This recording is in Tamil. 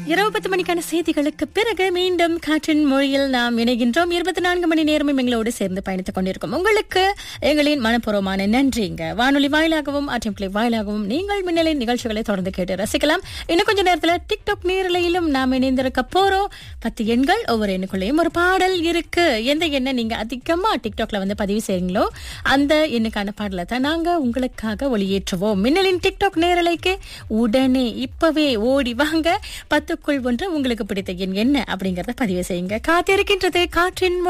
இரவு பத்து மணிக்கான செய்திகளுக்கு பிறகு மீண்டும் காற்றின் மொழியில் நாம் இணைகின்றோம் இருபத்தி நான்கு மணி நேரமும் எங்களோடு சேர்ந்து பயணித்துக் கொண்டிருக்கும் உங்களுக்கு எங்களின் மனப்பூர்வமான நன்றிங்க வானொலி வாயிலாகவும் ஆற்றம்பளை வாயிலாகவும் நீங்கள் மின்னலின் நிகழ்ச்சிகளை தொடர்ந்து கேட்டு ரசிக்கலாம் இன்னும் கொஞ்ச நேரத்துல டிக்டாக் நேரலையிலும் நாம் இணைந்திருக்க போறோம் பத்து எண்கள் ஒவ்வொரு எண்ணுக்குள்ளேயும் ஒரு பாடல் இருக்கு எந்த எண்ணை நீங்க அதிகமா டிக்டாக்ல வந்து பதிவு செய்றீங்களோ அந்த எண்ணுக்கான பாடலை தான் நாங்க உங்களுக்காக ஒளியேற்றுவோம் மின்னலின் டிக்டாக் நேரலைக்கு உடனே இப்பவே ஓடி வாங்க பத்துக்குள் ஒன்று உங்களுக்கு பிடித்த எண் என்ன அப்படிங்கறத பதிவு செய்யுங்க காத்திருக்கின்றது காற்றின்